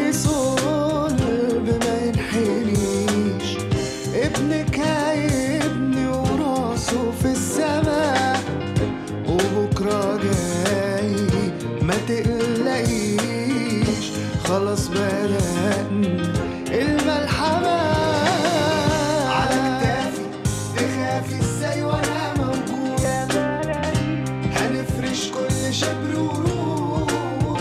صلب ما ينحنيش ابنك هيبني وراسه في السماء وبكرة جاي ما تقلقيش خلاص بدأنا الملحمة على كتافي تخافي ازاي وانا موجود هنفرش كل شبر ورود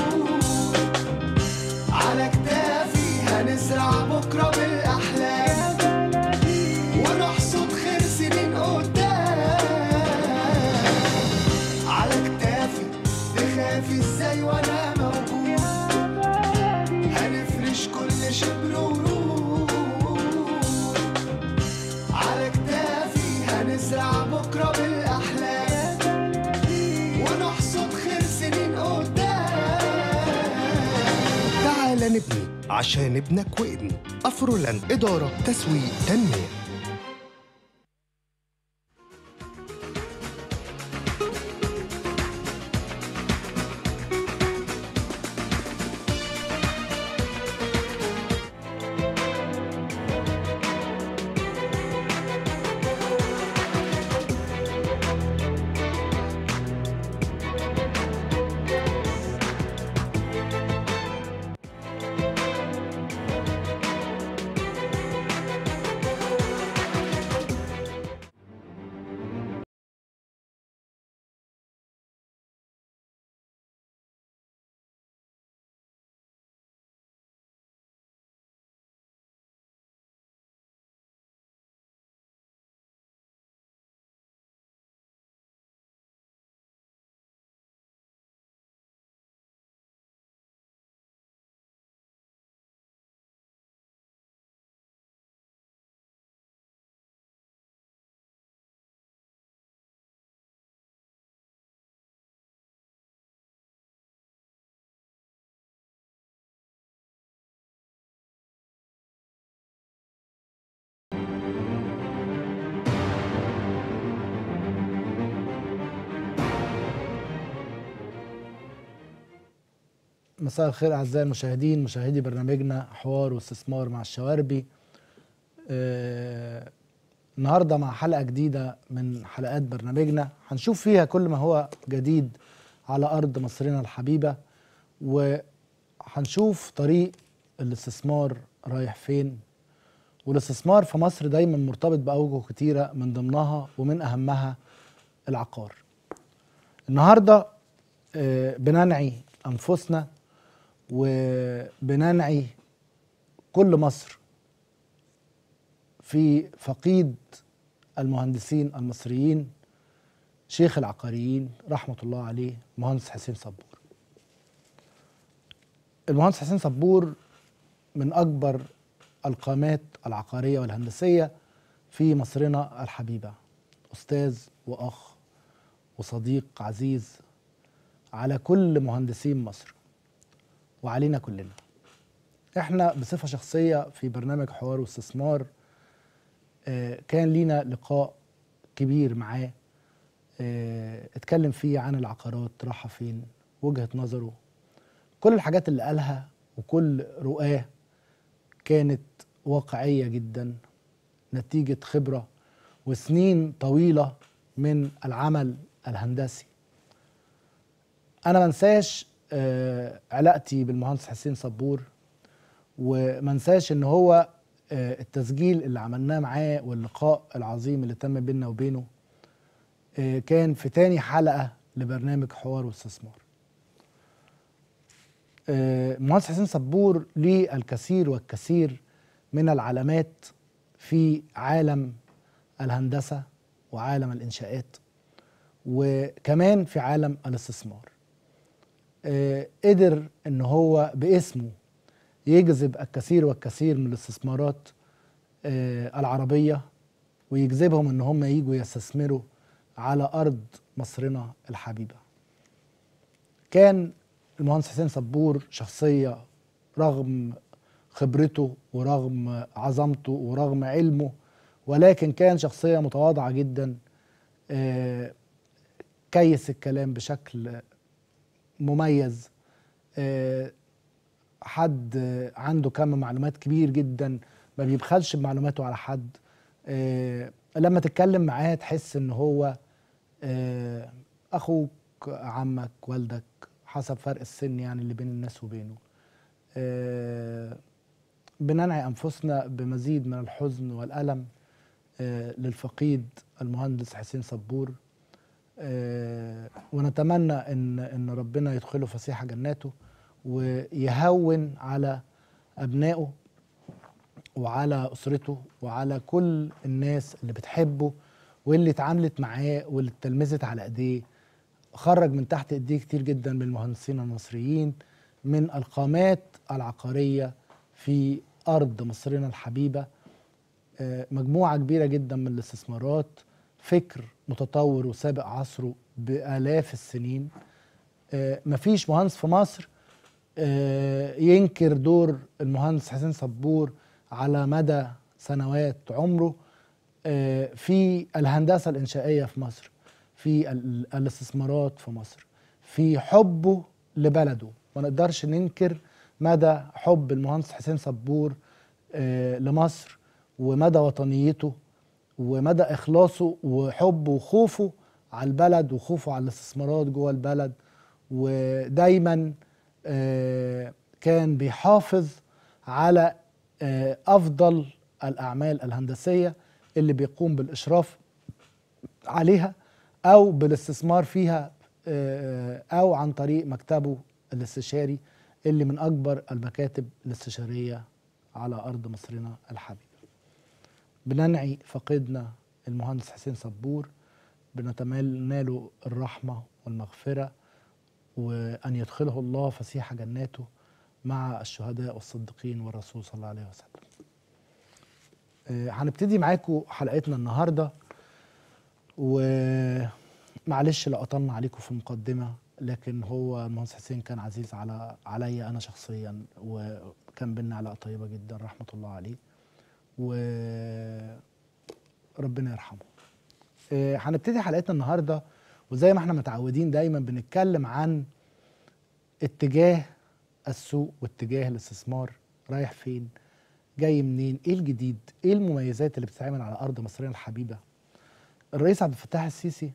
على كتافي هنزرع بكرة بالأحلام ونحصد خير سنين قدام على كتافي تخافي ازاي وانا موجود هنفرش كل شبر ورود على كتافي هنزرع بكرة بالأحلام ونحصد خير سنين قدام تعال نبني عشان ابنك وابني أفرولاند إدارة تسويق تنمية مساء الخير اعزائي المشاهدين مشاهدي برنامجنا حوار واستثمار مع الشواربي آه النهارده مع حلقه جديده من حلقات برنامجنا هنشوف فيها كل ما هو جديد على ارض مصرنا الحبيبه وهنشوف طريق الاستثمار رايح فين والاستثمار في مصر دايما مرتبط باوجه كتيره من ضمنها ومن اهمها العقار النهارده آه بننعي انفسنا وبننعي كل مصر في فقيد المهندسين المصريين شيخ العقاريين رحمة الله عليه مهندس حسين صبور المهندس حسين صبور من أكبر القامات العقارية والهندسية في مصرنا الحبيبة أستاذ وأخ وصديق عزيز على كل مهندسين مصر وعلينا كلنا احنا بصفة شخصية في برنامج حوار واستثمار اه كان لينا لقاء كبير معاه اه اتكلم فيه عن العقارات راحة فين وجهة نظره كل الحاجات اللي قالها وكل رؤاه كانت واقعية جدا نتيجة خبرة وسنين طويلة من العمل الهندسي انا ما انساش آه علاقتي بالمهندس حسين صبور وما انساش ان هو آه التسجيل اللي عملناه معاه واللقاء العظيم اللي تم بيننا وبينه آه كان في تاني حلقه لبرنامج حوار واستثمار المهندس حسين صبور ليه الكثير والكثير من العلامات في عالم الهندسه وعالم الانشاءات وكمان في عالم الاستثمار آه قدر ان هو باسمه يجذب الكثير والكثير من الاستثمارات آه العربيه ويجذبهم ان هم يجوا يستثمروا على ارض مصرنا الحبيبه. كان المهندس حسين صبور شخصيه رغم خبرته ورغم عظمته ورغم علمه ولكن كان شخصيه متواضعه جدا آه كيس الكلام بشكل مميز آه حد آه، عنده كم معلومات كبير جدا ما بيبخلش بمعلوماته على حد آه، لما تتكلم معاه تحس ان هو آه، اخوك عمك والدك حسب فرق السن يعني اللي بين الناس وبينه آه، بننعي انفسنا بمزيد من الحزن والالم آه، للفقيد المهندس حسين صبور آه، ونتمنى ان ان ربنا يدخله فسيح جناته ويهون على ابنائه وعلى اسرته وعلى كل الناس اللي بتحبه واللي اتعاملت معاه واللي اتلمذت على ايديه خرج من تحت ايديه كتير جدا من المهندسين المصريين من القامات العقاريه في ارض مصرنا الحبيبه آه، مجموعه كبيره جدا من الاستثمارات فكر متطور وسابق عصره بالاف السنين آه، مفيش مهندس في مصر آه، ينكر دور المهندس حسين صبور على مدى سنوات عمره آه، في الهندسه الانشائيه في مصر في ال- الاستثمارات في مصر في حبه لبلده ما نقدرش ننكر مدى حب المهندس حسين صبور آه، لمصر ومدى وطنيته ومدى اخلاصه وحبه وخوفه على البلد وخوفه على الاستثمارات جوه البلد ودايما آه، كان بيحافظ على آه، افضل الاعمال الهندسيه اللي بيقوم بالاشراف عليها او بالاستثمار فيها آه، او عن طريق مكتبه الاستشاري اللي من اكبر المكاتب الاستشاريه على ارض مصرنا الحبيبه. بننعي فقدنا المهندس حسين صبور بنتمنى له الرحمه والمغفره وان يدخله الله فسيح جناته مع الشهداء والصديقين والرسول صلى الله عليه وسلم. آه، هنبتدي معاكم حلقتنا النهارده ومعلش لو قطعنا عليكم في المقدمه لكن هو المهندس حسين كان عزيز على عليا انا شخصيا وكان بينا علاقه طيبه جدا رحمه الله عليه وربنا يرحمه. آه، هنبتدي حلقتنا النهارده وزي ما احنا متعودين دايما بنتكلم عن اتجاه السوق واتجاه الاستثمار رايح فين جاي منين ايه الجديد ايه المميزات اللي بتتعمل على ارض مصرنا الحبيبه الرئيس عبد الفتاح السيسي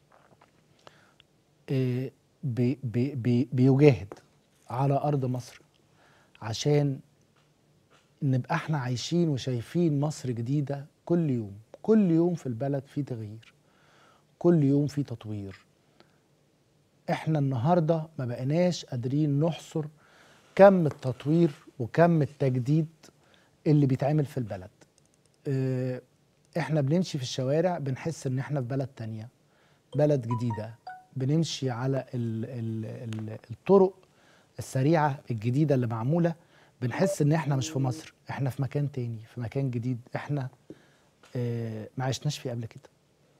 آه، بي بي بي بيجاهد على ارض مصر عشان نبقى احنا عايشين وشايفين مصر جديده كل يوم كل يوم في البلد في تغيير كل يوم في تطوير احنا النهارده ما بقيناش قادرين نحصر كم التطوير وكم التجديد اللي بيتعمل في البلد اه، احنا بنمشي في الشوارع بنحس ان احنا في بلد تانية بلد جديدة بنمشي على ال ال ال الطرق السريعة الجديدة اللي معمولة بنحس ان احنا مش في مصر احنا في مكان تاني في مكان جديد احنا اه، ما عشناش فيه قبل كده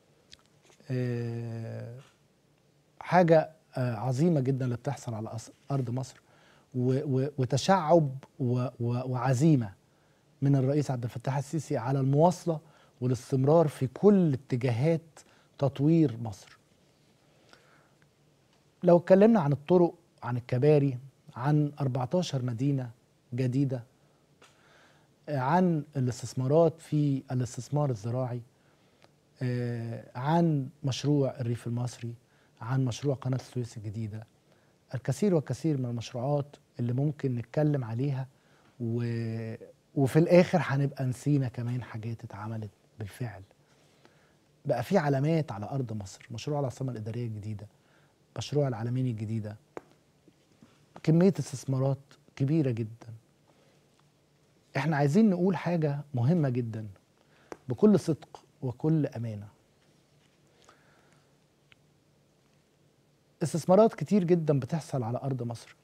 اه، حاجة آه، عظيمة جدا اللي بتحصل على أص- أرض مصر و- و- وتشعب و- و- وعزيمة من الرئيس عبد الفتاح السيسي على المواصلة والاستمرار في كل اتجاهات تطوير مصر لو اتكلمنا عن الطرق عن الكباري عن 14 مدينة جديدة آه، عن الاستثمارات في الاستثمار الزراعي آه، عن مشروع الريف المصري عن مشروع قناة السويس الجديدة الكثير والكثير من المشروعات اللي ممكن نتكلم عليها و... وفي الآخر هنبقى نسينا كمان حاجات اتعملت بالفعل بقى في علامات على أرض مصر مشروع العاصمة الإدارية الجديدة مشروع العالمين الجديدة كمية استثمارات كبيرة جدا احنا عايزين نقول حاجة مهمة جدا بكل صدق وكل أمانة استثمارات كتير جدا بتحصل على أرض مصر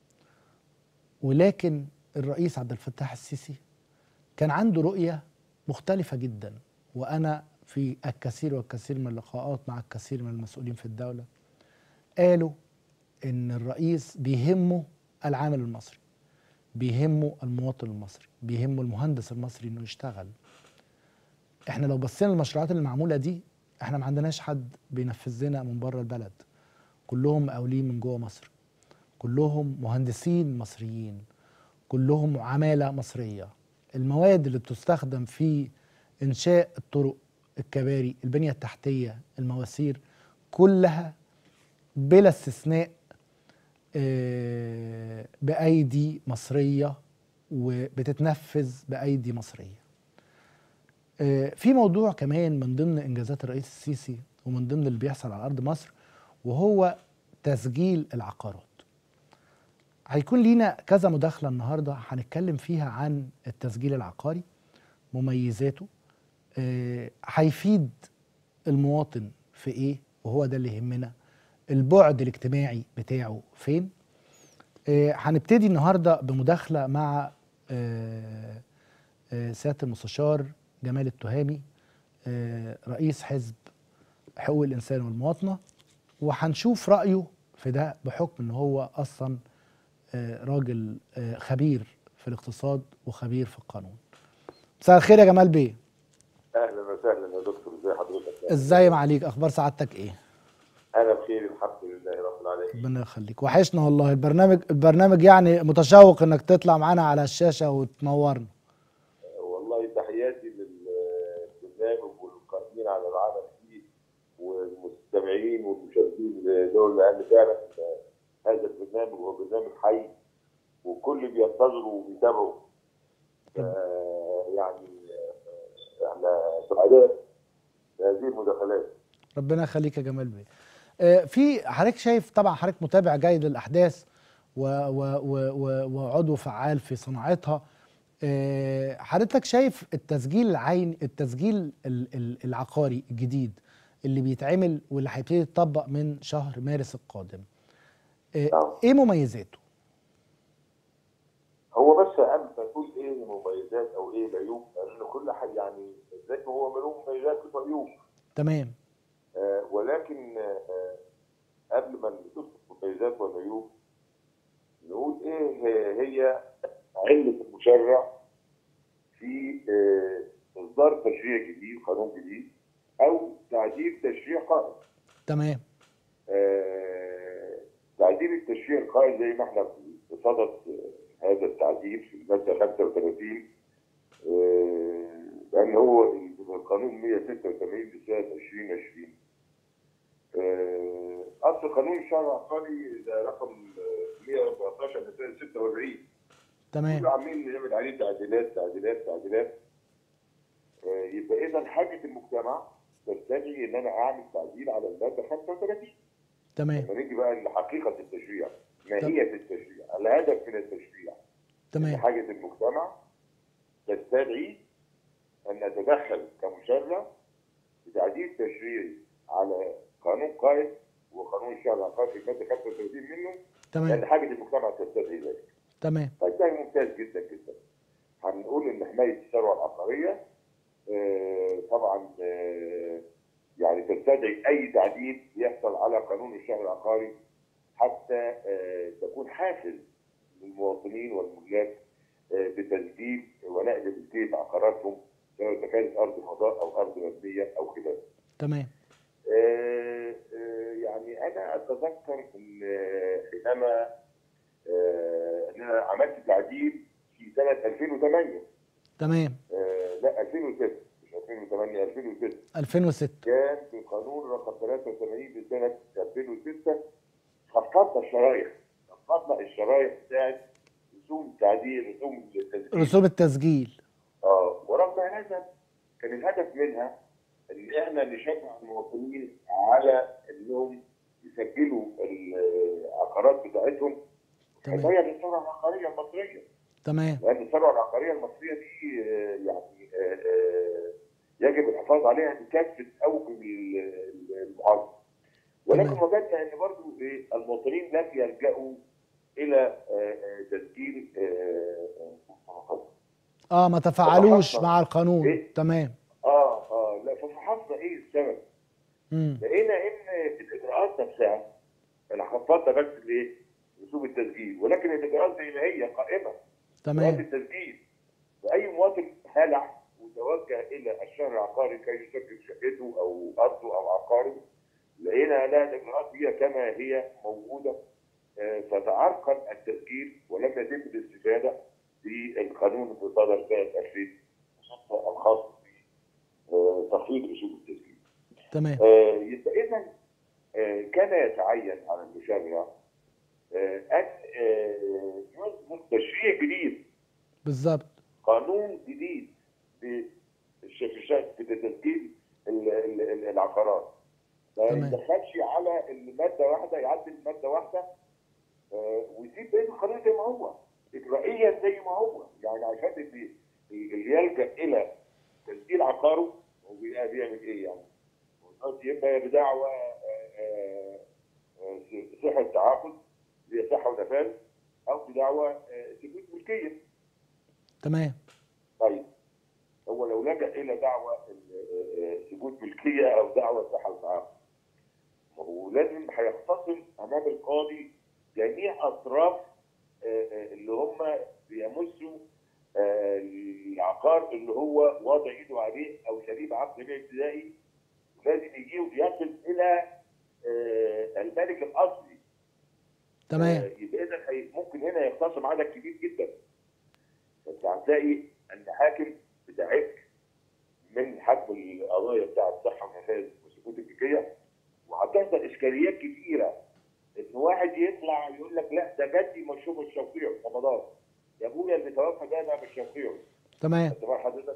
ولكن الرئيس عبد الفتاح السيسي كان عنده رؤية مختلفة جدا وأنا في الكثير والكثير من اللقاءات مع الكثير من المسؤولين في الدولة قالوا إن الرئيس بيهمه العامل المصري بيهمه المواطن المصري بيهمه المهندس المصري إنه يشتغل احنا لو بصينا للمشروعات اللي معمولة دي احنا ما عندناش حد بينفذ لنا من بره البلد كلهم مقاولين من جوه مصر كلهم مهندسين مصريين كلهم عمالة مصرية المواد اللي بتستخدم في إنشاء الطرق الكباري البنية التحتية المواسير كلها بلا استثناء آه، بأيدي مصرية وبتتنفذ بأيدي مصرية آه، في موضوع كمان من ضمن إنجازات الرئيس السيسي ومن ضمن اللي بيحصل على أرض مصر وهو تسجيل العقارات هيكون لينا كذا مداخلة النهاردة هنتكلم فيها عن التسجيل العقاري مميزاته آه، هيفيد المواطن في ايه وهو ده اللي يهمنا البعد الاجتماعي بتاعه فين آه، هنبتدي النهارده بمداخله مع آه، آه، سياده المستشار جمال التهامي آه، رئيس حزب حقوق الانسان والمواطنه وهنشوف رايه في ده بحكم ان هو اصلا آه، راجل آه، خبير في الاقتصاد وخبير في القانون مساء الخير يا جمال بيه اهلا وسهلا يا دكتور ازي حضرتك ازاي معاليك اخبار سعادتك ايه انا بخير الحمد لله رب العالمين ربنا يخليك وحشنا والله البرنامج البرنامج يعني متشوق انك تطلع معانا على الشاشه وتنورنا والله تحياتي للبرنامج والقائمين على العمل فيه والمستمعين والمشاهدين دول لان فعلا هذا البرنامج هو برنامج حي والكل بينتظره وبيتابعه آه، يعني آه، احنا سعداء بهذه المداخلات ربنا يخليك يا جمال بيه آه، في حضرتك شايف طبعا حضرتك متابع جيد للاحداث و و و و وعضو فعال في صناعتها آه، حضرتك شايف التسجيل العين التسجيل ال- ال- العقاري الجديد اللي بيتعمل واللي هيبتدي يتطبق من شهر مارس القادم آه، نعم. ايه مميزاته هو بس قبل ما تقول ايه المميزات او ايه العيوب لان كل حاجه يعني زي ما هو له مميزات وعيوب تمام آه ولكن آه قبل ما ندخل في المميزات والعيوب نقول ايه هي عله المشرع في آه اصدار تشريع جديد قانون جديد او تعديل تشريع قائم تمام آه، تعديل التشريع القائم زي ما احنا بصدد آه، هذا التعديل في الماده 35 آه، لان هو القانون 186 لسنه 2020 آه، اصل قانون الشهر العقاري ده رقم آه، 114 لسنه 46 تمام كله عاملين نعمل عليه تعديلات تعديلات تعديلات آه، يبقى اذا حاجه المجتمع تستدعي ان انا اعمل تعديل على الماده 35 تمام لما نيجي بقى لحقيقه التشريع طب. ماهيه التشريع الهدف من التشريع تمام حاجه المجتمع تستدعي ان نتدخل كمشرع بتعديل تشريعي على قانون قائم وقانون الشهر العقاري في الماده 35 منه لان تمام حاجه المجتمع تستدعي ذلك تمام طيب ده ممتاز جدا جدا هنقول ان حمايه الثروه العقاريه آه، طبعا آه، يعني تستدعي اي تعديل يحصل على قانون الشهر العقاري حتى آه، تكون حافز للمواطنين والملاك آه، بتسجيل ونقل ملكيه عقاراتهم سواء إذا كانت ارض فضاء او ارض مبنيه او خلافه. تمام آه، آه، يعني انا اتذكر ان آه، حينما آه، ان انا عملت تعديل في سنه 2008 تمام آه، لا 2006 مش 2008 2006 2006 كان في قانون رقم 83 لسنه 2006 خفضنا الشرايح خفضنا الشرايح بتاعت رسوم تعديل رسوم التسجيل رسوم التسجيل اه ورغم هذا كان الهدف منها ان احنا نشجع المواطنين على انهم يسجلوا العقارات بتاعتهم تمام. حمايه للثروه العقاريه المصريه تمام لان الثروه العقاريه المصريه دي آه، يعني آه، آه، يجب الحفاظ عليها بكافه اوجه ال- ال- المحافظه ولكن تمام. وجدنا ان برضو إيه، المواطنين لم يلجأوا الى آه، آه، تسجيل آه، آه، اه ما تفاعلوش فحصنا. مع القانون إيه؟ تمام اه اه لا ففحصنا ايه السبب؟ امم لقينا ان الاجراءات نفسها انا خفضنا بس الايه؟ رسوم التسجيل ولكن الاجراءات زي ما هي قائمه اجراءات تمام التسجيل واي مواطن هلع وتوجه الى الشهر العقاري كي يسجل شقته او ارضه او عقاره لقينا لا الاجراءات هي كما هي موجوده آه، فتعرقل التسجيل ولم يتم الاستفاده بالقانون اللي صدر سنه 2006 الخاص بتخفيض رسوم التسجيل. تمام آه، يبقى اذا آه، كان يتعين على المشرع آه، ان آه، يصدر تشريع جديد بالظبط قانون جديد للشركات في تسجيل ال- ال- ال- العقارات ما تمام. يدخلش على الماده واحده يعدل ماده واحده آه، ويسيب بقيه القانون زي ما هو اجرائيا زي ما هو يعني عشان اللي اللي يلجا الى تسجيل عقاره هو بي- بيعمل ايه يعني؟ دلوقتي يبقى بدعوى آه، آه، آه، صحه تعاقد اللي هي صحه ونفاذ او بدعوى آه، ثبوت ملكيه تمام طيب هو لو لجأ إلى دعوة ال- آه، ثبوت ملكية أو دعوة صحة وتعاقد ما هو لازم هيختصم أمام القاضي جميع أطراف آه، آه، اللي هم بيمسوا آه، العقار اللي هو واضع إيده عليه أو شريك عقد بيع ابتدائي لازم يجي ويصل إلى آه، الملك الأصلي تمام آه، يبقى اذا هي- ممكن هنا يختصم عدد كبير جدا فانت هتلاقي ان حاكم بتاعك من حجم القضايا بتاع الصحه والنفاذ والسكوت الجديه وهتحصل اشكاليات كتيره ان واحد يطلع يقول لك لا ده جدي مشروب الشوقيع رمضان يا ابويا اللي توفى ده ده مش شوقيع تمام انت فاهم حضرتك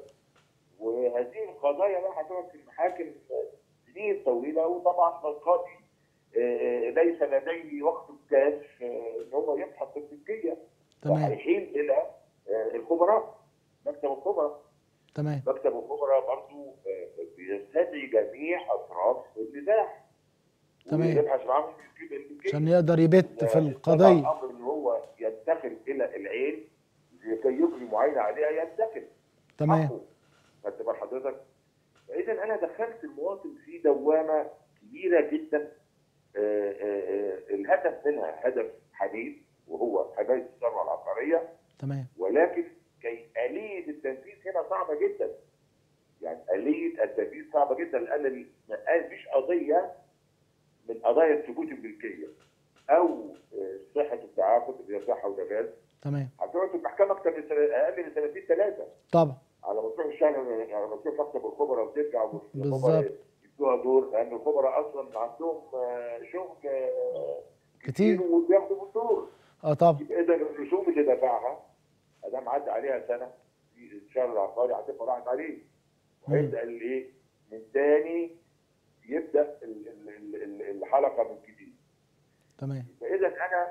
وهذه القضايا بقى هتقعد في المحاكم سنين طويله وطبعا القاضي آه، ليس لديه وقت كاف آه، ان هو يبحث في الملكيه تمام فهيحيل الى آه، الخبراء مكتب الخبراء تمام مكتب الخبراء برضه بيستدعي جميع اطراف النزاع تمام. ويبحث معاهم في الملكيه عشان يقدر يبت في طبعا القضيه الامر ان هو ينتقل الى العين لكي يجري معاينه عليها ينتقل تمام حقه. خدت بال حضرتك؟ فاذا انا دخلت المواطن في دوامه كبيره جدا آه، آه، آه، الهدف منها هدف حديث وهو حمايه الثروه العقاريه تمام ولكن كي اليه التنفيذ هنا صعبه جدا. يعني اليه التنفيذ صعبه جدا لان ما فيش قضيه من قضايا الثبوت الملكيه او آه، صحه التعاقد اللي هي صحه ونفاذ تمام هتقعد في المحكمه اكثر من سنة- اقل من سنتين ثلاثه. طبعا على ما تروح الشهر يعني لما تروح مكتب الخبراء وترجع والخبراء بالظبط. يدوها دور لان الخبراء اصلا عندهم آه، شغل آه، كتير. وبياخدوا بالدور اه طبعا يبقى اذا الرسوم اللي دفعها ادام عدى عليها سنه في الشهر العقاري هتبقى راحت عليه وهيبدا الايه من تاني يبدا ال- ال- ال- ال- الحلقه من جديد تمام فاذا انا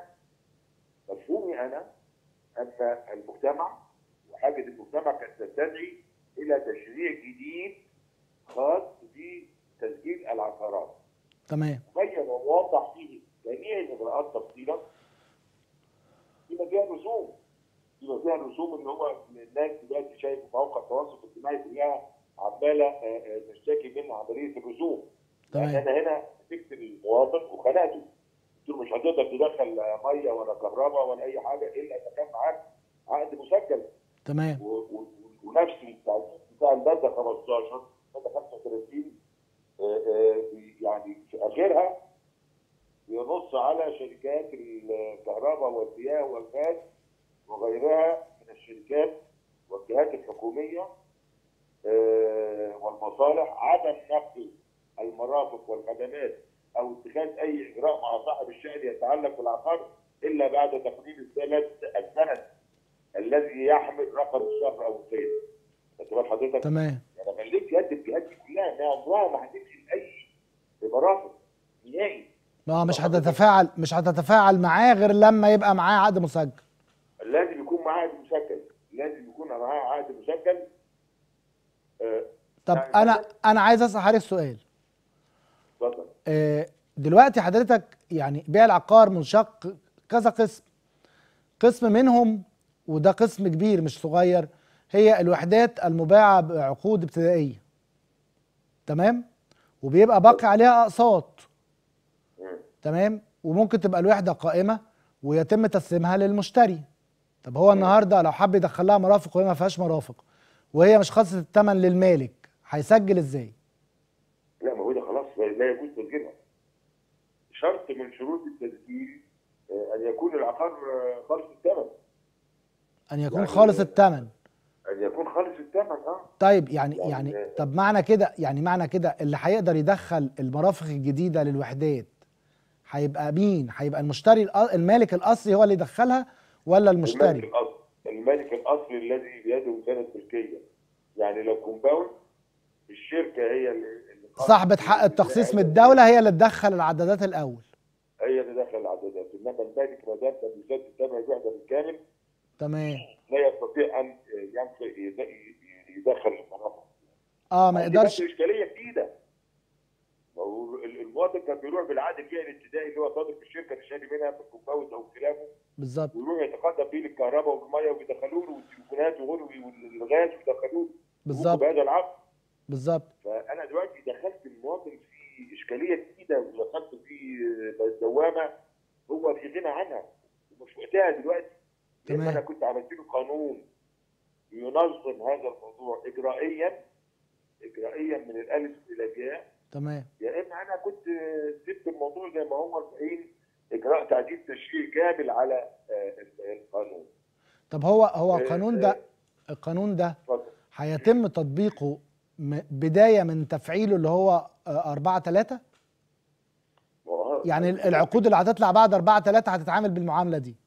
مفهومي انا ان المجتمع وحاجه المجتمع كانت تستدعي الى تشريع جديد خاص بتسجيل العقارات تمام مبين وواضح فيه جميع الاجراءات تفصيلا بما فيها الرسوم بما فيها الرسوم ان هو الناس دلوقتي شايف مواقع التواصل الاجتماعي كلها عماله آه، آه، تشتكي من عمليه الرسوم تمام. يعني انا هنا مسكت المواطن وخنقته قلت له مش هتقدر تدخل ميه ولا كهرباء ولا اي حاجه الا اذا كان معاك عقد مسجل تمام و- و- ونفس بتاع بتاع الماده 15 ماده 35 آه، آه، بي- يعني في اخرها بينص على شركات الكهرباء والمياه والغاز وغيرها من الشركات والجهات الحكوميه آه، والمصالح عدم نقل المرافق والخدمات او اتخاذ اي اجراء مع صاحب الشأن يتعلق بالعقار الا بعد تقديم السند السند الذي يحمل رقم الشهر او الصيف. خدت بال حضرتك؟ تمام انا خليت يد الجهات دي كلها انها عمرها ما هتمشي لاي مرافق نهائي. ما مش هتتفاعل مش هتتفاعل معاه غير لما يبقى معاه عقد مسجل لازم يكون معاه عقد مسجل، لازم يكون معاه عقد مسجل آه، طب يعني انا انا عايز اسال حضرتك سؤال اتفضل. آه، دلوقتي حضرتك يعني بيع العقار منشق كذا قسم قسم منهم وده قسم كبير مش صغير هي الوحدات المباعة بعقود ابتدائية تمام وبيبقى باقي عليها اقساط مم. تمام وممكن تبقى الوحدة قائمة ويتم تسليمها للمشتري طب هو النهارده لو حب يدخل لها مرافق وهي ما فيهاش مرافق وهي مش خاصة الثمن للمالك هيسجل ازاي لا ما هو ده خلاص لا يجوز تسجيلها. شرط من شروط التسجيل آه، ان يكون العقار آه، خالص الثمن. ان يكون يعني- خالص الثمن ان يكون خالص الثمن اه طيب يعني يعني- يعني طب معنى كده يعني معنى كده اللي هيقدر يدخل المرافق الجديده للوحدات هيبقى مين؟ هيبقى المشتري الأ- المالك الاصلي هو اللي يدخلها ولا الملك المشتري؟ الاصلي الملك الاصلي الذي بيده سنه ملكيه يعني لو كومباوند الشركه هي اللي اللي صاحبة حق التخصيص من الدولة هي اللي تدخل العدادات الأول هي اللي داخل العدادات انما المالك ما دام لم يسدد ثمن الوحده بالكامل تمام لا يستطيع ان ينقل يدخل المرافق اه ما دي يقدرش برضه اشكاليه جديده ما هو ال- المواطن كان بيروح بالعقد الفعلي الابتدائي اللي هو صادر في الشركه اللي شاري منها من الكومباوند او خلافه بالظبط ويروح يتقدم بيه للكهرباء والميه ويدخلوا له والتليفونات وغيره والغاز ويدخلوا له بالظبط بهذا العقد بالظبط فانا دلوقتي دخلت المواطن في اشكاليه جديده ودخلت في دوامه هو في غنى عنها ومش وقتها دلوقتي تمام. لما انا كنت عملت له قانون ينظم هذا الموضوع اجرائيا اجرائيا من الالف الى الياء تمام يا اما انا كنت سبت الموضوع زي ما هو الحين اجراء تعديل تشريعي كامل على آه، القانون طب هو هو آه، القانون آه. ده القانون ده اتفضل هيتم تطبيقه م- بداية من تفعيله اللي هو آه، أربعة تلاتة وهو- يعني ال- العقود اللي هتطلع بعد أربعة تلاتة هتتعامل بالمعاملة دي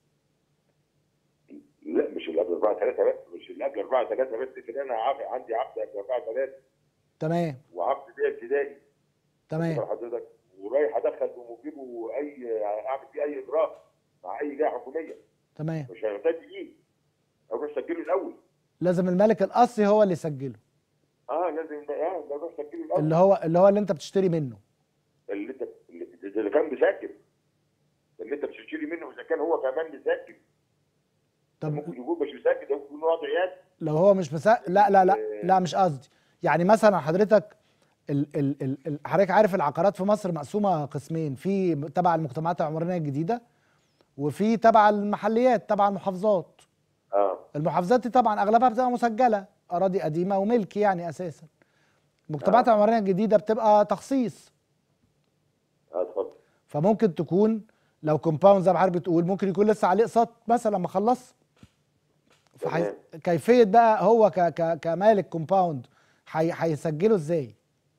لا مش اللي قبل 4 3 بس مش اللي قبل 4 3 بس كده انا عقد عندي عقد قبل 4 3 تمام وعقد بيع ابتدائي تمام واخد حضرتك ورايح ادخل بموجبه اي اعمل فيه اي اجراء مع اي جهه حكوميه تمام مش هيحتاج ليه اروح اسجله الاول لازم الملك الأصلي هو اللي يسجله اه لازم اه لازم اروح اسجله الاول اللي هو اللي هو اللي أنت بتشتري منه اللي انت اللي اللي كان مسجل اللي انت بتشتري منه اذا كان هو كمان مسجل طب ممكن يكون مش مسجل ده ممكن يكون وضعيات لو هو مش مسا... لا لا لا لا مش قصدي يعني مثلا حضرتك ال ال ال ال حضرتك عارف العقارات في مصر مقسومه قسمين في تبع المجتمعات العمرانيه الجديده وفي تبع المحليات تبع المحافظات اه المحافظات دي طبعا اغلبها بتبقى مسجله اراضي قديمه وملك يعني اساسا المجتمعات آه. العمرانيه الجديده بتبقى تخصيص اه اتفضل فممكن تكون لو كومباوند زي ما حضرتك بتقول ممكن يكون لسه عليه اقساط مثلا لما خلص فحي... تمام. كيفيه بقى هو ك... ك... كمالك كومباوند حي... هيسجله ازاي؟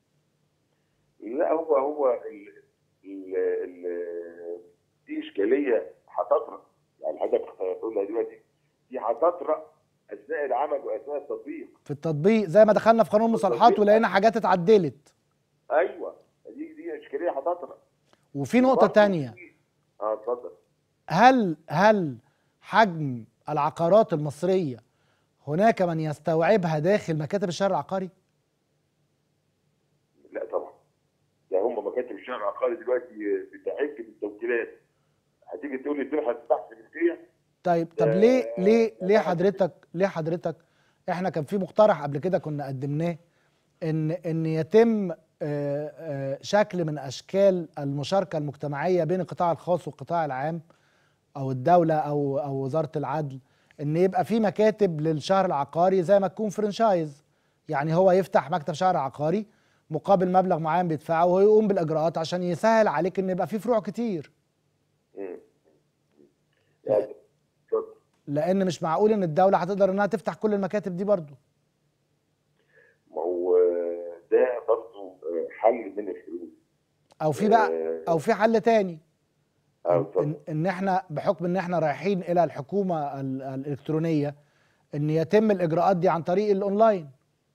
لا هو هو ال ال ال دي اشكاليه هتطرق يعني حضرتك هتقولها دلوقتي دي هتطرق اثناء العمل واثناء التطبيق في التطبيق زي ما دخلنا في قانون المصالحات التطبيق. ولقينا حاجات اتعدلت ايوه دي دي اشكاليه هتطرق وفي نقطه برضه تانية في- اه اتفضل هل هل حجم العقارات المصريه هناك من يستوعبها داخل مكاتب الشهر العقاري؟ لا طبعا ده هم مكاتب الشهر العقاري دلوقتي بتعج بالتوكيلات هتيجي تقول لي تبحث بحث ملكيه طيب طب ده- ليه ليه ده ليه بحث حضرتك ليه حضرتك احنا كان في مقترح قبل كده كنا قدمناه ان ان يتم آه، آه، شكل من اشكال المشاركه المجتمعيه بين القطاع الخاص والقطاع العام او الدوله او او وزاره العدل ان يبقى في مكاتب للشهر العقاري زي ما تكون فرنشايز يعني هو يفتح مكتب شهر عقاري مقابل مبلغ معين بيدفعه وهو يقوم بالاجراءات عشان يسهل عليك ان يبقى في فروع كتير مم. يعني اتفضل. لان مش معقول ان الدوله هتقدر انها تفتح كل المكاتب دي برضو ما هو ده برضه حل من الحلول او في بقى آه، او في حل تاني اه إن, اتفضل ان احنا بحكم ان احنا رايحين الى الحكومه ال- الالكترونيه ان يتم الاجراءات دي عن طريق الاونلاين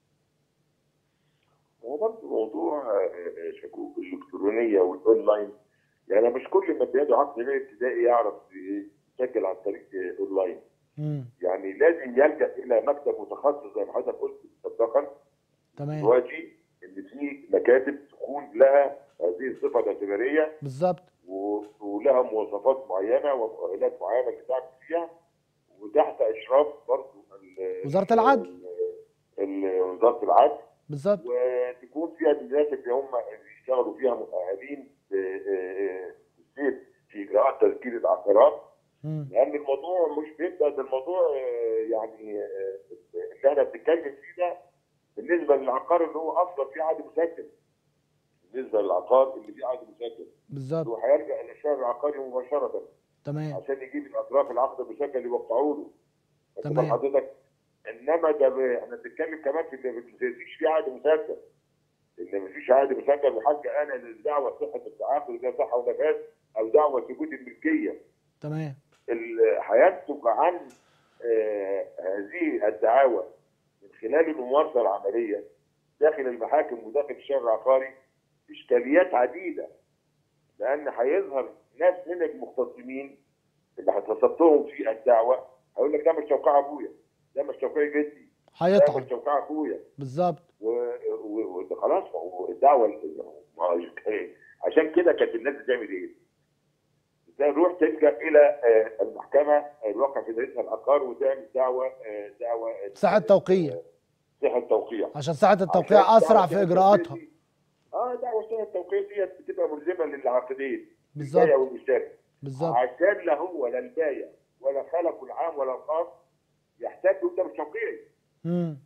هو برضه موضوع آه، شكوك الالكترونيه والاونلاين يعني مش كل ما بيده عقد غير ابتدائي يعرف يسجل عن طريق آه، اونلاين امم يعني لازم يلجا الى مكتب متخصص زي ما حضرتك قلت مسبقا تمام دلوقتي ان في مكاتب تكون لها هذه الصفه الاعتباريه بالظبط و- ولها مواصفات معينه ومؤهلات معينه اللي تعمل فيها وتحت اشراف برضه ال- وزارة العدل. ال- ال- وزاره العدل بالظبط وتكون فيها الناس اللي هم بيشتغلوا فيها مؤهلين بالزيت في اجراءات تسجيل العقارات مم. لان الموضوع مش بيبدا ده الموضوع آه، يعني آه، اللي احنا بنتكلم فيه ده بالنسبه للعقار اللي هو اصلا فيه عقد مسجل بالنسبه للعقار اللي فيه عقد مسجل بالظبط هو هيرجع الى الشهر العقاري مباشره تمام عشان يجيب الاطراف العقد المسجل يوقعوا له واخد بال تمام. حضرتك انما ده ب- احنا بنتكلم كمان في ان مفيش في عقد مسجل ان مفيش عقد مسجل وحاجه انا للدعوه صحه التعاقد ده صحه ونفاذ او دعوه ثبوت الملكيه تمام ال- هينتج عن آه، هذه الدعاوى من خلال الممارسه العمليه داخل المحاكم وداخل الشارع العقاري اشكاليات عديده لان هيظهر ناس من المختصمين اللي هتصدهم في الدعوه هيقول لك ده مش توقيع ابويا ده مش توقيع جدي ده هيطعن مش توقيع اخويا بالظبط و- و- و- خلاص ما هو الدعوه ما هو عشان كده كانت الناس بتعمل ايه؟ تروح تلجا الى آه، المحكمه الواقع في رئيسها العقار وتعمل دعوه آه، دعوه ساعة توقيع صحه توقيع عشان ساعة عشان التوقيع اسرع دعوة في صحة اجراءاتها التوقيع دي- اه دعوه صحه التوقيع ديت بتبقى ملزمه للعاقدين بالظبط. البايع والمشتري بالظبط عشان لا هو لا البايع ولا خلقه العام ولا الخاص يحتاج ده مش توقيعي امم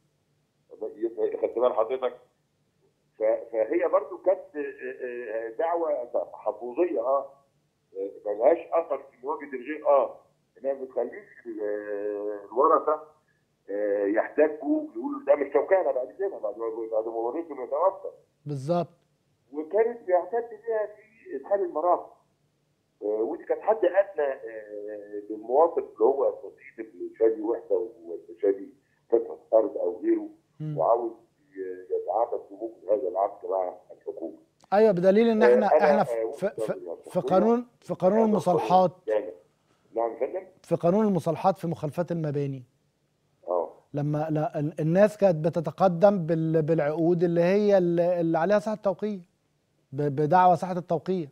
خدت بال حضرتك ف- فهي برضو كانت آه، آه، دعوه تحفظيه اه آه، ملهاش اثر في مواجهه الغير اه انها ما بتخليش ال- الورثه آه، يحتاجوا يقولوا ده مش توقيعنا بعد كده بعد ما بعد ما ورثهم يتوفى بالظبط وكانت بيعتد بيها في ادخال المرافق آه، ودي كانت حد ادنى آه، للمواطن اللي هو نصيب اللي شادي وحده ولا شادي قطعه ارض او غيره مم. وعاوز ي- يتعاقد بممكن هذا العقد مع الحكومه. ايوه بدليل ان احنا آه، أنا، احنا آه، في, وفقاً في, للمسؤولية. في قانون في قانون المصالحات يعني نعم يا فندم؟ في قانون المصالحات في مخالفات المباني اه لما لا ال- الناس كانت بتتقدم بال- بالعقود اللي هي اللي اللي عليها صحة التوقيع ب- بدعوى صحة التوقيع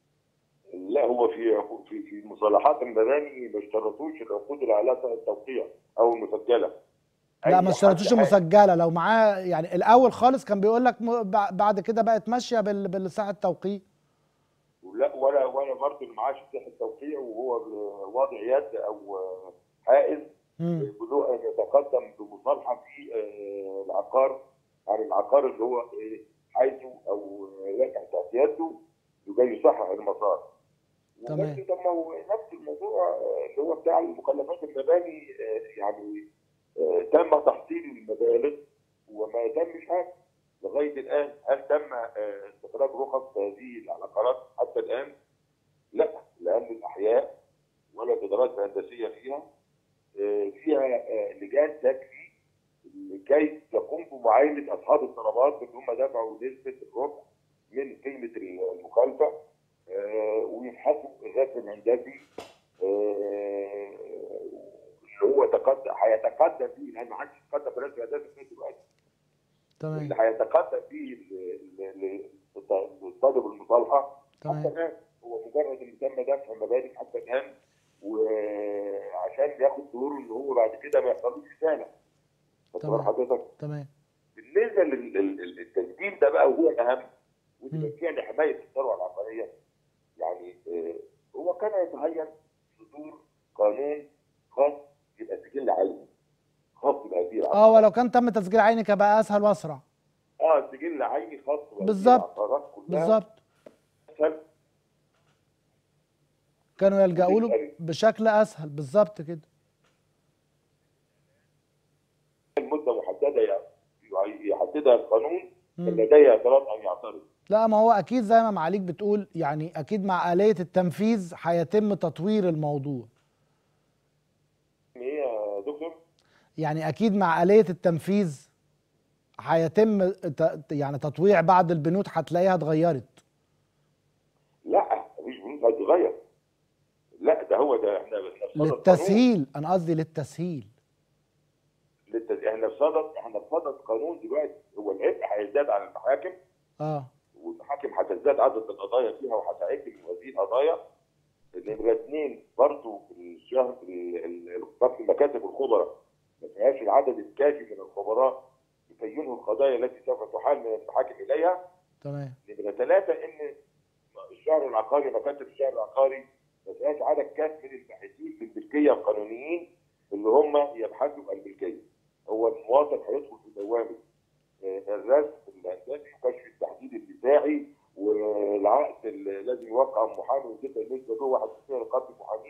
لا هو في في في مصالحات المباني ما اشترطوش العقود اللي عليها صحة التوقيع او المسجله. لا أي ما اشترطوش حد- مسجله لو معاه يعني الاول خالص كان بيقول لك م- بع- بعد كده بقت ماشيه بال- بالساعه التوقيع لا ولا ولا برضه اللي معاه صحة التوقيع وهو واضع يد او حائز مم. بدون ان يتقدم بمصالحه في آه، العقار عن العقار اللي هو آه، عايزه او واقع تحت يده يجي يصحح المسار. تمام. ونفس طب ما هو نفس الموضوع آه، اللي هو بتاع المخلفات المباني آه، يعني آه، تم تحصيل المبالغ وما تمش حاجه لغايه الان هل تم آه، استخراج رخص هذه العقارات حتى الان؟ لا لان الاحياء ولا الادارات الهندسيه فيها آه، فيها آه، لجان تكفي لكي تقوم بمعاينه اصحاب الطلبات اللي هم دفعوا نسبه الربع من قيمه المخالفه آه، ويفحصوا الرسم الهندسي آه، اللي هو تقدم هيتقدم فيه لان ما حدش يتقدم برسم هندسي في نفس الوقت تمام اللي هيتقدم فيه ال- ال- ال- الطالب المصالحه حتى تمام الان هو مجرد ان تم دفع مبالغ حتى الان وعشان ياخد دوره ان هو بعد كده ما يحصلوش رساله. خدت تمام. بال حضرتك؟ تمام بالنسبه للتسجيل ده بقى وهو الاهم ودي مم. مسؤوليه لحمايه الثروه العقاريه يعني آه، هو كان يتهيأ صدور قانون خاص يبقى سجل عيني خاص بهذه العقارات. اه ولو كان تم تسجيل عيني كان بقى اسهل واسرع اه سجل عيني خاص بهذه بالظبط. العقارات كلها بالظبط أسهل. كانوا يلجأوا له بشكل اسهل بالظبط كده المده محدده يعني يحددها القانون مم. فلديه اعتراض ان يعترض لا ما هو اكيد زي ما معاليك بتقول يعني اكيد مع آلية التنفيذ هيتم تطوير الموضوع ايه يا دكتور؟ يعني اكيد مع آلية التنفيذ هيتم ت- يعني تطويع بعض البنود هتلاقيها اتغيرت لا مفيش بنود هتتغير لا ده هو ده احنا احنا في صدد قانون. للتسهيل انا قصدي للتسهيل للتز... احنا في صدد احنا في صدد قانون دلوقتي هو العبء هيزداد على المحاكم اه والمحاكم هتزداد عدد القضايا فيها وهتعد من هذه القضايا نمرة اثنين برضه الشهر ال- ال- ضبط مكاتب الخبراء ما فيهاش العدد الكافي من الخبراء يبينوا القضايا التي سوف تحال من المحاكم اليها تمام نمرة ثلاثة إن الشهر العقاري مكاتب الشهر العقاري ما فيهاش عدد كافي من الباحثين في الملكية القانونيين اللي هم يبحثوا عن الملكية. هو المواطن هيدخل في دوامة آه، الرسم الهندسي وكشف التحديد الدفاعي والعقد اللي لازم يوقع محامي وتبقى النسبة له 1% لقاضي المحامين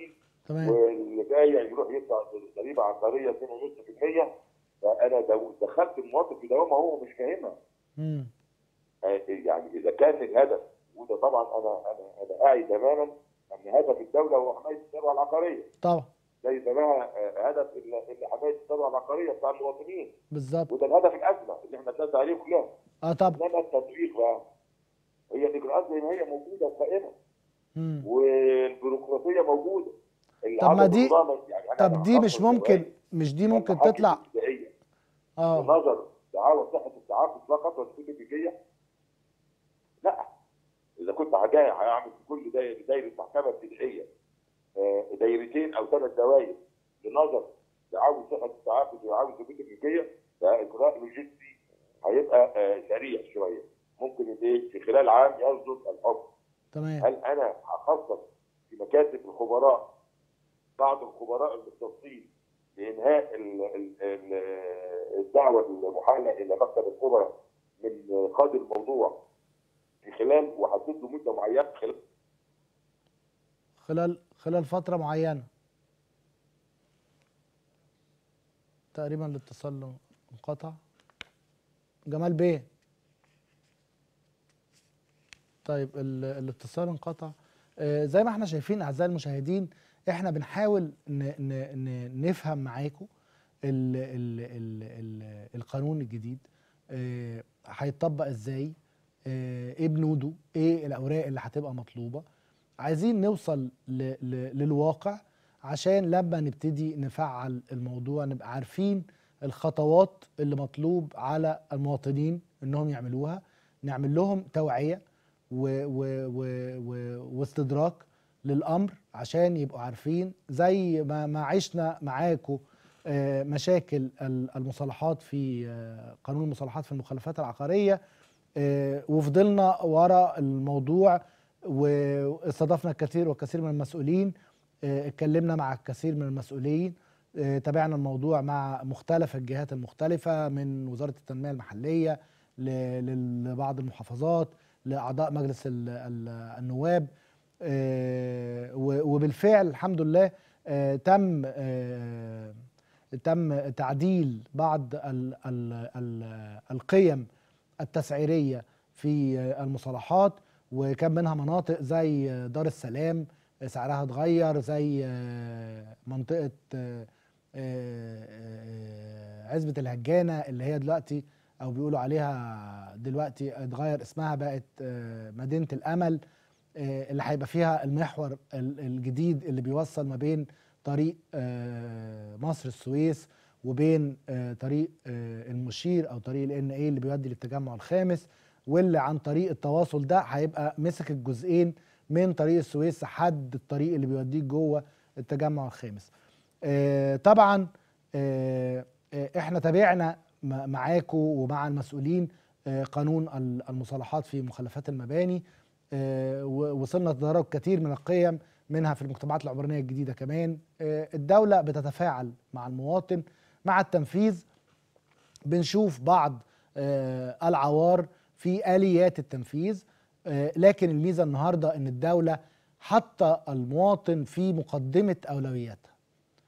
تمام واللي جاي يروح يدفع ضريبه عقاريه 2.5% فانا دو- دخلت المواطن في دوامه هو مش فاهمها مم. آه، يعني اذا كان الهدف وده طبعا انا انا انا اعي تماما ان هدف الدوله هو حمايه الثروه العقاريه طبعا ليس لها آه، هدف الا الا حمايه الثروه العقاريه بتاع المواطنين بالظبط وده الهدف الاسمى اللي احنا بنسعى عليه كلنا اه طبعا انما التطبيق بقى هي الاجراءات زي ما هي موجوده قائمه مم. والبيروقراطيه موجوده طب ما العدد دي- النظامي- يعني أنا طب دي مش هخصص ممكن جوائز مش دي ممكن للمحاكم تطلع الابتدائية اه بنظر دعاوى صحه التعاقد فقط والسكوت الجزئيه لا اذا كنت هجا- هعمل في كل دايره دايره محكمه ابتدائيه آه، دايرتين او ثلاث دوائر لنظر دعاوى صحه التعاقد ودعاوى السكوت الجزئيه ده اجراء لوجستي هيبقى آه، سريع شويه ممكن ايه في خلال عام يصدر الحكم تمام هل انا هخصص في مكاتب الخبراء بعض الخبراء المختصين لانهاء ال- ال- ال- الدعوه المحاله الى مكتب الخبراء من قاضي الموضوع في خلال وحدد له مده معينه خلال خلال خلال فترة معينة تقريبا الاتصال انقطع جمال بيه طيب ال- الاتصال انقطع آه، زي ما احنا شايفين اعزائي المشاهدين احنا بنحاول ن ن ن نفهم معاكم ال ال ال ال القانون الجديد آه، هيتطبق ازاي آه، ايه بنوده ايه الاوراق اللي هتبقى مطلوبه عايزين نوصل ل ل للواقع عشان لما نبتدي نفعل الموضوع نبقى عارفين الخطوات اللي مطلوب على المواطنين انهم يعملوها نعمل لهم توعية و و و و واستدراك للامر عشان يبقوا عارفين زي ما ما عشنا معاكم آه، مشاكل ال- المصالحات في آه، قانون المصالحات في المخالفات العقاريه آه، وفضلنا ورا الموضوع واستضفنا الكثير والكثير من المسؤولين آه، اتكلمنا مع الكثير من المسؤولين آه، تابعنا الموضوع مع مختلف الجهات المختلفة من وزارة التنمية المحلية ل- لبعض المحافظات لأعضاء مجلس ال- ال- النواب آه، و- وبالفعل الحمد لله آه، تم آه، تم تعديل بعض ال ال ال القيم التسعيرية في المصالحات وكان منها مناطق زي دار السلام سعرها اتغير زي منطقة عزبة الهجانة اللي هي دلوقتي أو بيقولوا عليها دلوقتي اتغير اسمها بقت مدينة الأمل اللي هيبقى فيها المحور الجديد اللي بيوصل ما بين طريق مصر السويس وبين طريق المشير او طريق الان اي اللي بيودي للتجمع الخامس واللي عن طريق التواصل ده هيبقى مسك الجزئين من طريق السويس لحد الطريق اللي بيوديك جوه التجمع الخامس. طبعا احنا تابعنا معاكم ومع المسؤولين قانون المصالحات في مخلفات المباني وصلنا لتدرج كثير من القيم منها في المجتمعات العمرانيه الجديده كمان الدوله بتتفاعل مع المواطن مع التنفيذ بنشوف بعض العوار في اليات التنفيذ لكن الميزه النهارده ان الدوله حاطه المواطن في مقدمه اولوياتها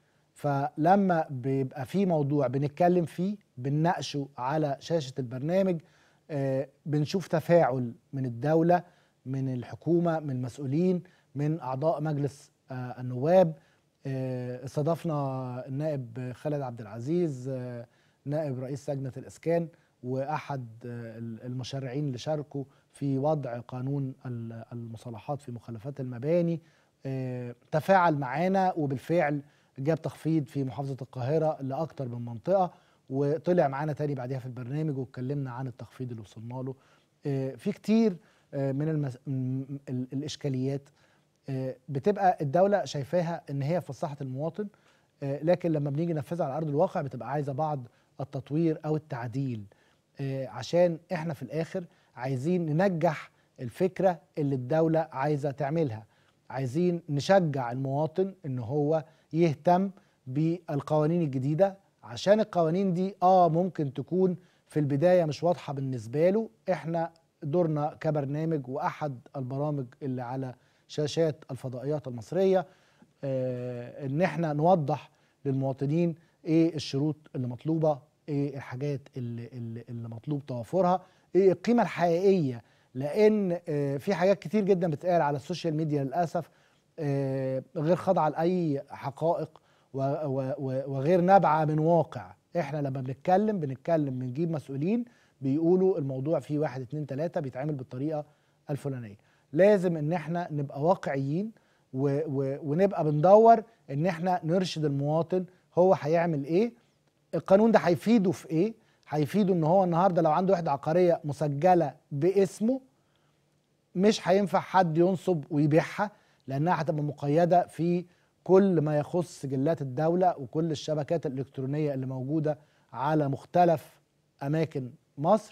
فلما بيبقى في موضوع بنتكلم فيه بنناقشه على شاشه البرنامج بنشوف تفاعل من الدوله من الحكومه من المسؤولين من اعضاء مجلس النواب استضفنا النائب خالد عبد العزيز نائب رئيس لجنه الاسكان واحد المشرعين اللي شاركوا في وضع قانون المصالحات في مخالفات المباني تفاعل معانا وبالفعل جاب تخفيض في محافظه القاهره لاكثر من منطقه وطلع معانا تاني بعدها في البرنامج واتكلمنا عن التخفيض اللي وصلنا له في كتير من المس... الاشكاليات بتبقى الدوله شايفاها ان هي في مصلحه المواطن لكن لما بنيجي ننفذها على ارض الواقع بتبقى عايزه بعض التطوير او التعديل عشان احنا في الاخر عايزين ننجح الفكره اللي الدوله عايزه تعملها عايزين نشجع المواطن ان هو يهتم بالقوانين الجديده عشان القوانين دي اه ممكن تكون في البدايه مش واضحه بالنسبه له احنا دورنا كبرنامج واحد البرامج اللي على شاشات الفضائيات المصريه آه، ان احنا نوضح للمواطنين ايه الشروط اللي مطلوبه ايه الحاجات اللي, اللي, اللي مطلوب توافرها ايه القيمه الحقيقيه لان آه، في حاجات كتير جدا بتقال على السوشيال ميديا للاسف آه، غير خاضعه لاي حقائق و- و- و- وغير نابعه من واقع احنا لما بنتكلم بنتكلم بنجيب مسؤولين بيقولوا الموضوع فيه واحد اتنين تلاته بيتعمل بالطريقه الفلانيه لازم ان احنا نبقى واقعيين و و ونبقى بندور ان احنا نرشد المواطن هو هيعمل ايه القانون ده هيفيده في ايه هيفيده ان هو النهارده لو عنده وحده عقاريه مسجله باسمه مش هينفع حد ينصب ويبيعها لانها هتبقى مقيده في كل ما يخص سجلات الدوله وكل الشبكات الالكترونيه اللي موجوده على مختلف اماكن مصر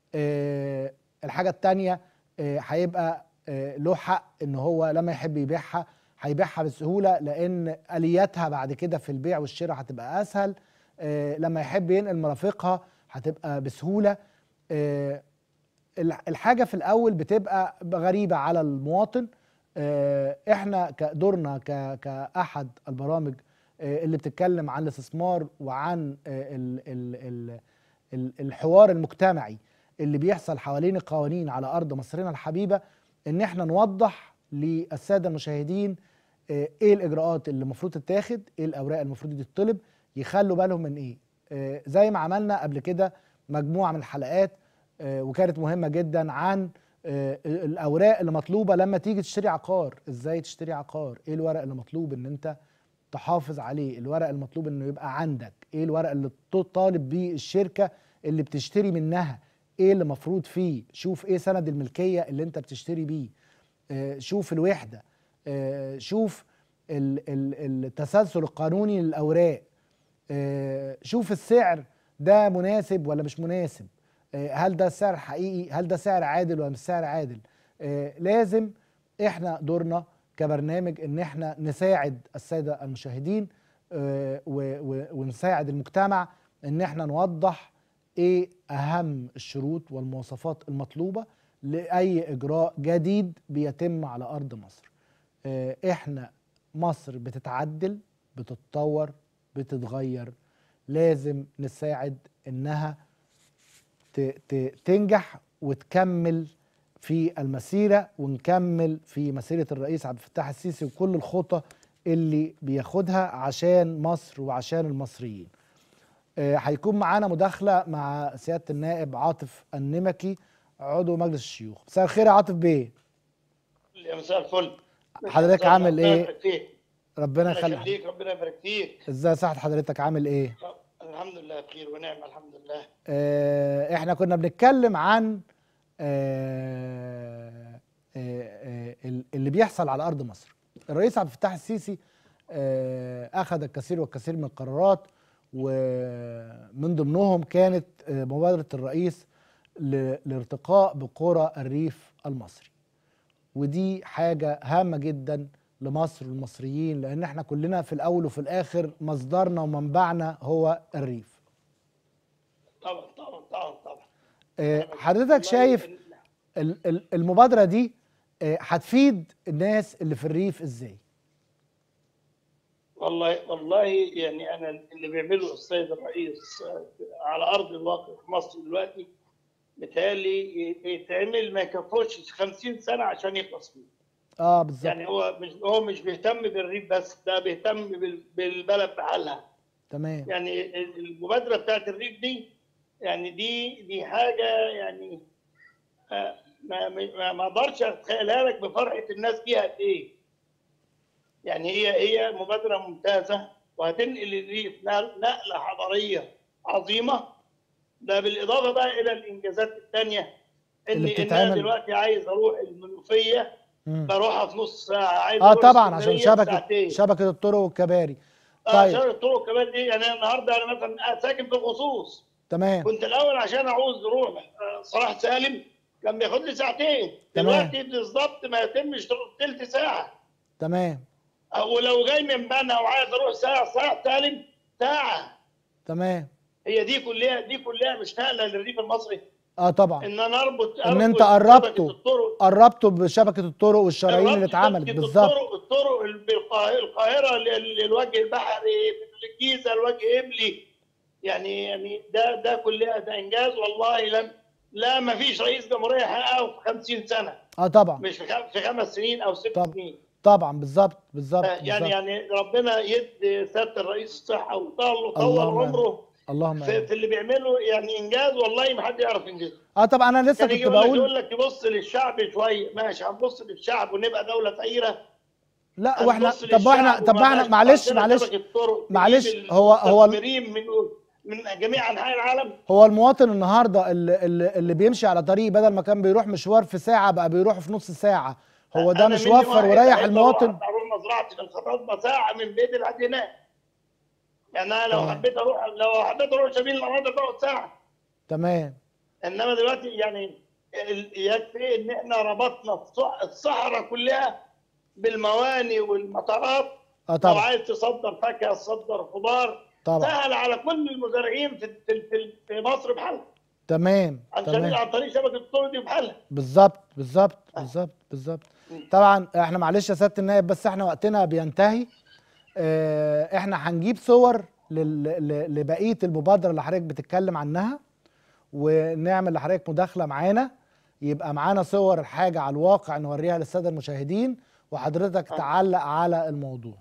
آه، الحاجه الثانيه هيبقى آه، له حق ان هو لما يحب يبيعها هيبيعها بسهوله لان الياتها بعد كده في البيع والشراء هتبقى اسهل آه، لما يحب ينقل مرافقها هتبقى بسهوله آه، الح- الحاجه في الاول بتبقى غريبه على المواطن آه، احنا كدورنا ك- كاحد البرامج آه، اللي بتتكلم عن الاستثمار وعن آه، ال- ال- ال- ال- الحوار المجتمعي اللي بيحصل حوالين القوانين على ارض مصرنا الحبيبه ان احنا نوضح للساده المشاهدين آه، ايه الاجراءات اللي المفروض تتاخد ايه الاوراق اللي المفروض تطلب يخلوا بالهم من ايه آه، زي ما عملنا قبل كده مجموعه من الحلقات آه، وكانت مهمه جدا عن آه، الاوراق اللي مطلوبه لما تيجي تشتري عقار ازاي تشتري عقار ايه الورق اللي مطلوب ان انت تحافظ عليه الورق المطلوب انه يبقى عندك ايه الورق اللي طالب بيه الشركه اللي بتشتري منها ايه اللي مفروض فيه شوف ايه سند الملكيه اللي انت بتشتري بيه آه، شوف الوحده آه، شوف ال- ال- التسلسل القانوني للاوراق آه، شوف السعر ده مناسب ولا مش مناسب آه، هل ده سعر حقيقي هل ده سعر عادل ولا مش سعر عادل آه، لازم احنا دورنا كبرنامج ان احنا نساعد الساده المشاهدين آه، و- و- ونساعد المجتمع ان احنا نوضح ايه اهم الشروط والمواصفات المطلوبه لاي اجراء جديد بيتم على ارض مصر آه، احنا مصر بتتعدل بتتطور بتتغير لازم نساعد انها ت- ت- تنجح وتكمل في المسيره ونكمل في مسيره الرئيس عبد الفتاح السيسي وكل الخطى اللي بياخدها عشان مصر وعشان المصريين. آه، هيكون معانا مداخله مع سياده النائب عاطف النمكي عضو مجلس الشيوخ. مساء الخير يا عاطف بيه. يا مساء الفل حضرتك مساء عامل ربنا ايه؟ يبارك فيك ربنا ربنا يخليك. يخليك ربنا يبارك فيك ازاي صحه حضرتك عامل ايه؟ الحمد لله بخير ونعم الحمد لله آه، احنا كنا بنتكلم عن آه، آه، آه، اللي بيحصل على ارض مصر الرئيس عبد الفتاح السيسي آه، اخذ الكثير والكثير من القرارات ومن ضمنهم كانت آه، مبادره الرئيس ل- لارتقاء بقرى الريف المصري ودي حاجه هامه جدا لمصر والمصريين لان احنا كلنا في الاول وفي الاخر مصدرنا ومنبعنا هو الريف طبعا طبعا طبعا طبعا آه، والله حضرتك شايف إن- ال- ال- المبادرة دي آه، هتفيد الناس اللي في الريف ازاي؟ والله والله يعني انا اللي بيعمله السيد الرئيس آه، على ارض الواقع في مصر دلوقتي بيتهيألي يتعمل ما يكفوش 50 سنه عشان يخلص فيه اه بالظبط يعني هو مش هو مش بيهتم بالريف بس ده بيهتم بال- بالبلد بحالها تمام يعني المبادره بتاعت الريف دي يعني دي دي حاجه يعني آه، ما ما ما اقدرش اتخيلها لك بفرحه الناس فيها قد ايه. يعني هي هي مبادره ممتازه وهتنقل الريف نقل- نقله حضاريه عظيمه ده بالاضافه بقى الى الانجازات الثانيه اللي اني ان بتتعمل. انا دلوقتي عايز اروح المنوفيه مم. بروحها في نص ساعه عايز اه أروح طبعا عشان اسكندرية في شبكة ساعتين. شبكة الطرق والكباري آه، طيب. عشان الطرق كمان دي يعني أنا النهارده انا مثلا ساكن في الخصوص تمام كنت الاول عشان اعوز اروح آه، صلاح سالم كان بياخد لي ساعتين تمام. دلوقتي بالظبط ما يتمش تلت ساعه تمام آه، ولو جاي من بنا وعايز اروح ساعه صلاح سالم ساعه تمام هي دي كلها دي كلها مش نقله للريف المصري اه طبعا ان انا اربط ان أربط انت شبكة قربته الطرق قربته بشبكه الطرق والشرايين اللي الربط اتعملت شبكة بالظبط الطرق الطرق بالقاهرة القاهرة لل- للوجه البحري من الجيزة لوجه إبلي يعني يعني ده ده كلها ده إنجاز والله لم لا ما فيش رئيس جمهورية حققه في 50 سنة اه طبعا مش في خم- في خمس سنين أو ست طبعا. سنين طبعا بالظبط بالظبط يعني بالظبط. يعني ربنا يدي سيادة الرئيس الصحة ويطول طول اللهم آمين. عمره اللهم في, آمين. في اللي بيعمله يعني إنجاز والله ما حد يعرف ينجزه اه طبعا انا لسه كان كنت يقول لك بقول يقول لك يبص للشعب شوية ماشي هنبص للشعب ونبقى دولة فقيرة لا واحنا هنبص طب واحنا للشعب طب احنا وما معلش عندنا معلش شبكة طرق معلش، تجيب هو- هو- المستثمرين من من جميع انحاء العالم هو المواطن النهارده اللي, اللي, اللي بيمشي على طريق بدل ما كان بيروح مشوار في ساعه بقى بيروح في نص ساعه هو ده أنا مش مني وفر واحد وريح عايز المواطن أروح اروح مزرعتي في الخطاط ساعه من بيت لحد هناك يعني انا لو تمام. حبيت اروح لو حبيت اروح سبيل المناطق باخد ساعه تمام انما دلوقتي يعني ال- يكفي ان احنا ربطنا الص- الصحراء كلها بالمواني والمطارات اه لو طبعا عايز تصدر فاكهه تصدر خضار طبعا سهل على كل المزارعين في في في- في مصر بحالها تمام عن طريق تمام عن طريق شبكه الطرق دي بحالها بالظبط بالظبط بالظبط بالظبط طبعا احنا معلش يا سياده النائب بس احنا وقتنا بينتهي اه احنا هنجيب صور لل- ل- لبقيه المبادره اللي حضرتك بتتكلم عنها ونعمل لحضرتك مداخله معانا يبقى معانا صور الحاجه على الواقع نوريها للساده المشاهدين وحضرتك آه. تعلق على الموضوع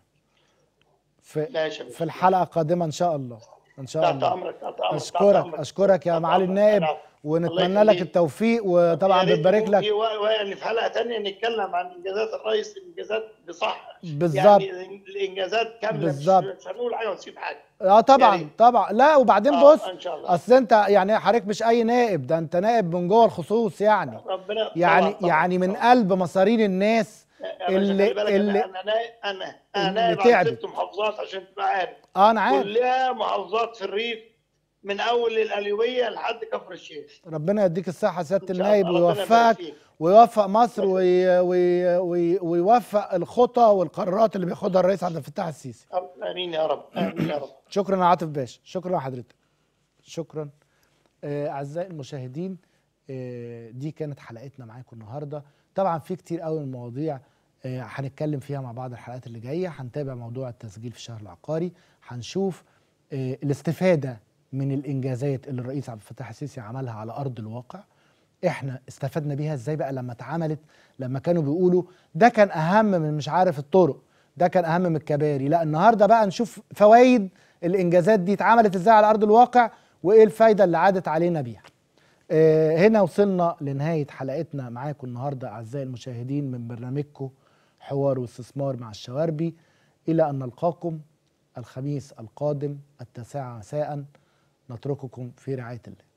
في ماشي في الحلقه القادمه ان شاء الله ان شاء تحت الله امرك تحت امرك تحت اشكرك أمرك. اشكرك يا تحت معالي أمرك. النائب العفو. ونتمنى الله لك يخليك. التوفيق وطبعا يا ريت بنبارك يكون لك في و- و- يعني في حلقه ثانيه نتكلم عن انجازات الرئيس الانجازات بصح بالظبط. يعني الانجازات كامله مش- بالظبط. مش هنقول حاجه ونسيب حاجه اه طبعا ريت. طبعا لا وبعدين آه، بص ان شاء الله اصل انت يعني حضرتك مش اي نائب ده انت نائب من جوه الخصوص يعني ربنا يعني طبعاً، طبعاً، يعني من طبعاً. قلب مصارين الناس يا باشا اللي- خلي بالك اللي- انا انا نائب- انا انا اللي نائب عن تعبت. ست محافظات عشان تبقى عارف اه انا عارف كلها محافظات في الريف من اول القليوبيه لحد كفر الشيخ ربنا يديك الصحه سياده إن شاء النائب الله، ربنا يبارك ويوفقك فيك. ويوفق مصر وي وي وي ويوفق الخطى والقرارات اللي بياخدها الرئيس عبد الفتاح السيسي امين يا رب امين يا رب شكرا يا عاطف باشا شكرا لحضرتك شكرا آه، اعزائي المشاهدين آه، دي كانت حلقتنا معاكم النهارده طبعا في كتير قوي من المواضيع آه، هنتكلم فيها مع بعض الحلقات اللي جايه هنتابع موضوع التسجيل في الشهر العقاري هنشوف آه، الاستفاده من الانجازات اللي الرئيس عبد الفتاح السيسي عملها على ارض الواقع احنا استفدنا بيها ازاي بقى لما اتعملت لما كانوا بيقولوا ده كان اهم من مش عارف الطرق ده كان اهم من الكباري لا النهارده بقى نشوف فوائد الانجازات دي اتعملت ازاي على ارض الواقع وايه الفايده اللي عادت علينا بيها آه، هنا وصلنا لنهايه حلقتنا معاكم النهارده اعزائي المشاهدين من برنامجكم حوار واستثمار مع الشواربي الى ان نلقاكم الخميس القادم التاسعه مساء نترككم في رعايه الله